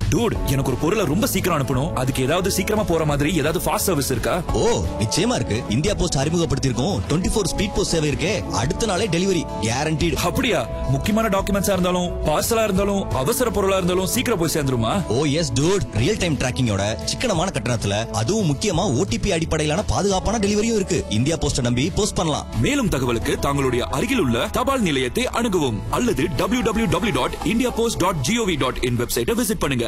Dude எனக்கு ஒரு பொருளை ரொம்ப சீக்கிரம் அனுப்பணும் அதுக்கு ஏதாவது சீக்கிரமா போற மாதிரி ஏதாவது ஃபாஸ்ட் சர்வீஸ் இருக்கா ஓ நிச்சயமா இருக்கு இந்தியா போஸ்ட் அறிமுகப்படுத்தியிருக்கோம் டுவெண்ட்டி ஃபோர் ஸ்பீட் போஸ்ட் சேவை இருக்கே அடுத்த நாளே டெலிவரி கேரண்டீடு அப்படியா முக்கியமான டாக்குமெண்ட்ஸா இருந்தாலும் பார்சலா இருந்தாலும் அவசர பொருளா இருந்தாலும் சீக்கிரம் போய் சேர்ந்துருமா oh yes dude real time டிராக்கிங்கோட சிக்கனமான கட்டணத்துல அதுவும் முக்கியமா ஓடிபி அடிப்படையிலான பாதுகாப்பான டெலிவரியும் இருக்கு இந்தியா போஸ்ட நம்பி போஸ்ட் பண்ணலாம் மேலும் தகவலுக்கு தங்களுடைய அருகில் உள்ள தபால் நிலையத்தை அணுகவும் அல்லது W W W dot India post dot GOV dot in வெப்சைட்டை விசிட் பண்ணுங்க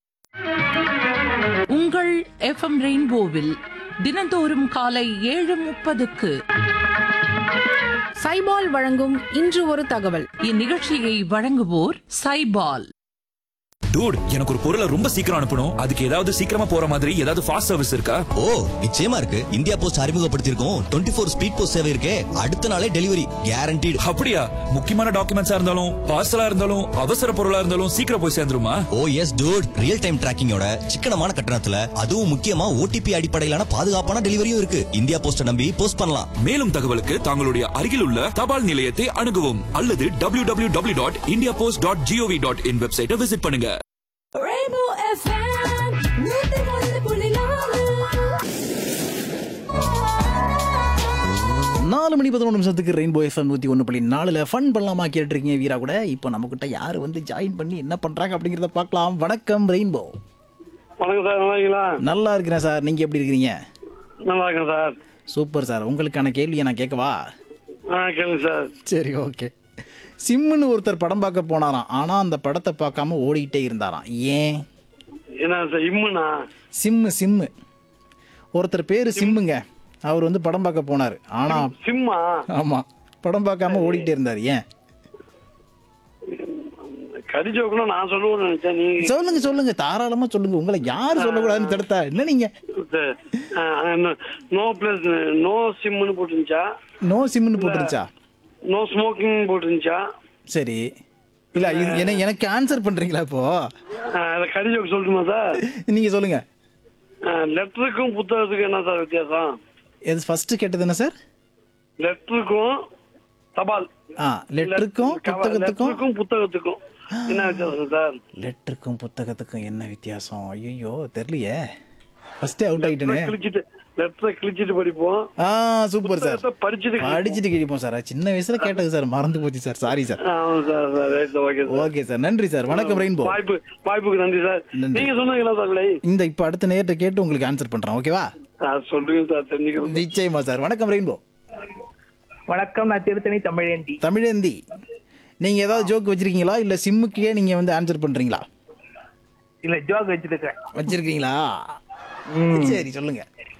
உங்கள் எஃப்எம் ரெயின்போவில் தினந்தோறும் காலை ஏழு முப்பதுக்கு சைபால் வழங்கும் இன்று ஒரு தகவல் இந்நிகழ்ச்சியை வழங்குவோர் சைபால் டூட் எனக்கு ஒரு பொருளை ரொம்ப சீக்கிரம் அனுப்பணும் அதுக்கு ஏதாவது சீக்கிரமா போற மாதிரி ஏதாவது ஃபாஸ்ட் சர்வீஸ் இருக்கா ஓ நிச்சயமா இருக்கு இந்தியா போஸ்ட் அறிமுகப்படுத்தியிருக்கோம் டுவெண்ட்டி ஃபோர் ஸ்பீட் போஸ்ட் சேவை இருக்கே அடுத்த நாளே டெலிவரி கேரண்டீடு அப்படியா முக்கியமான டாக்குமெண்ட்ஸா இருந்தாலும் பார்சலா இருந்தாலும் அவசர பொருளா இருந்தாலும் சீக்கிரம் போய் சேர்ந்துருமா oh yes dude real time டிராக்கிங்கோட சிக்கனமான கட்டணத்துல அதுவும் முக்கியமா ஓடிபி அடிப்படையிலான பாதுகாப்பான டெலிவரியும் இருக்கு இந்தியா போஸ்ட நம்பி போஸ்ட் பண்ணலாம் மேலும் தகவலுக்கு தங்களுடைய அருகில் உள்ள தபால் நிலையத்தை அணுகவும் அல்லது W W W dot India post dot GOV dot in வெப்சைட்டை விசிட் பண்ணுங்க Rainbow FM, நூத்தி ஒன்று புள்ளி நாலு. நாலு மணி பதினொன்று நிமிஷத்துக்கு ரெயின்போ எஃப்எம் நூற்றி ஒன்று புள்ளி நாலில் ஃபன் பண்ணலாமா கேட்டுருக்கீங்க வீரா கூட இப்போ நம்மக்கிட்ட யார் வந்து ஜாயின் பண்ணி என்ன பண்ணுறாங்க அப்படிங்கிறத பார்க்கலாம் வணக்கம் ரெயின்போ வணக்கம் சார் நல்லா இருக்கீங்களா நல்லா இருக்கிறேன் சார் நீங்கள் எப்படி இருக்கிறீங்க நல்லா இருக்கேன் சார் சூப்பர் சார் உங்களுக்கான கேள்வியை நான் கேட்கவா ஆ கேளுங்க சார் சரி ஓகே சிம்முன்னு ஒருத்தர் படம் பார்க்க போனாராம் ஆனால் அந்த படத்தை பார்க்காம ஓடிக்கிட்டே இருந்தாராம் ஏன் என்ன சார் இம்முனா சிம்மு சிம்மு ஒருத்தர் பேர் சிம்முங்க அவர் வந்து படம் பார்க்க போனார் ஆனால் சிம்மா ஆமாம் படம் பார்க்காம ஓடிக்கிட்டே இருந்தார் ஏன் கடி ஜோக்குனா நான் சொல்லுவேன்னு நினைச்சேன் நீங்க சொல்லுங்க சொல்லுங்க தாராளமா சொல்லுங்க உங்களை யார் சொல்லக்கூடாதுன்னு தடுத்தா என்ன நீங்க நோ பிளஸ் நோ சிம்னு போட்டுருந்துச்சா நோ சிம்னு போட்டுருச்சா நோ ஸ்மோக்கிங் போட்டுருந்துச்சா சரி இல்ல இது என- எனக்கு ஆன்சர் பண்றீங்களா இப்போ அதில் கடி ஜோக்கு சொல்லட்டுமா சார் நீங்க சொல்லுங்க லெட்டருக்கும் புத்தகத்துக்கும் என்ன சார் வித்தியாசம் எது ஃபர்ஸ்ட் கேட்டது என்ன சார் லெட்டருக்கும் தபால் ஆ லெட்டருக்கும் புத்தகத்துக்கும் லெட்டருக்கும் புத்தகத்துக்கும் என்ன வித்தியாசம் சார் லெட்டருக்கும் புத்தகத்துக்கும் என்ன வித்தியாசம் ஐயோ தெரியலையே ஃபர்ஸ்டே அவுட் ஆயிட்டேனே கிழிச்சிட்டு லெட்டரை கிழிச்சிட்டு படிப்போம் ஆ சூப்பர் சார் புத்தகத்தை படிச்சுட்டு படிச்சுட்டு கிழிப்போம் சார் சின்ன வயசுல கேட்டது சார் மறந்து போச்சு சார் சாரி சார் ஆமாம் sir sir right okay sir okay sir நன்றி சார் வணக்கம் ரெயின்போ வாய்ப்பு வாய்ப்புக்கு நன்றி சார் நன்றி. நீங்க சொன்னீங்களா சார் விலை இந்த இப்போ அடுத்த நேரத்தை கேட்டு உங்களுக்கு ஆன்சர் பண்றேன் ஓகேவா சார் சொல்லுங்க சார் தெரிஞ்சுக்கிறோம் நிச்சயமா சார் வணக்கம் ரெயின்போ வணக்கம் நான் திருத்தணி தமிழேந்தி தமிழேந்தி நீங்க ஏதாவது ஜோக் வச்சிருக்கீங்களா இல்ல சிம்முக்கே நீங்க வந்து ஆன்சர் பண்றீங்களா இல்ல ஜோக் வச்சிருக்கேன் வச்சிருக்கீங்களா சரி சொல்லுங்க